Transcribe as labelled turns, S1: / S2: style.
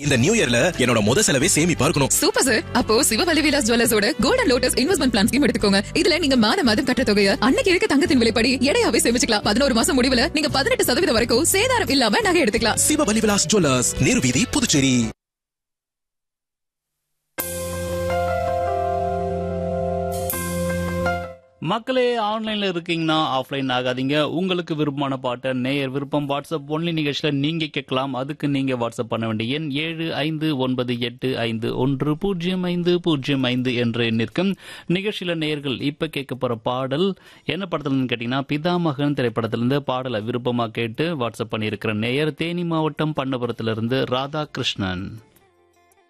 S1: இந்த நியூ இயர்ல என்னோட முத செலவே சேமிப்பா இருக்கணும்
S2: சூப்பர் சார் அப்போ சிவவலி விலாஸ் ஜுவல்லர்ஸோட golden lotus investment plan scheme எடுத்துக்கோங்க இதுல நீங்க மாத மாதம் கட்ட தொகையை அன்னைக்கு இருக்க தங்கத்தின் விலைப்படி எடையாவே சேமிச்சுக்கலாம் பதினோரு மாசம் முடிவுல நீங்க பதினெட்டு சதவீதம் வரைக்கும் சேதாரம் இல்லாம நகை எடுத்துக்கலாம்
S1: சிவபலி விலாஸ் ஜுவல்லர்ஸ் நேரு வீதி புதுச்சேரி
S3: மக்களே ஆன்லைன்ல இருக்கீங்கன்னா ஆஃப்லைன் ஆகாதீங்க உங்களுக்கு விருப்பமான பாட்டை நேயர் விருப்பம் வாட்ஸ்அப் ஒன்லி நிகழ்ச்சியில நீங்க கேட்கலாம் அதுக்கு நீங்க வாட்ஸ்அப் பண்ண வேண்டிய எண் ஏழு ஐந்து ஒன்பது எட்டு ஐந்து ஒன்று பூஜ்ஜியம் ஐந்து பூஜ்ஜியம் ஐந்து என்ற எண்ணிற்கும் நிகழ்ச்சியில நேயர்கள் இப்ப கேட்க போற பாடல் என்ன படத்துலன்னு கேட்டீங்கன்னா பிதாமகன் திரைப்படத்திலிருந்து பாடலை விருப்பமா கேட்டு வாட்ஸ்அப் பண்ணியிருக்கிற நேயர் தேனி மாவட்டம் பண்ணபுரத்திலிருந்து ராதாகிருஷ்ணன்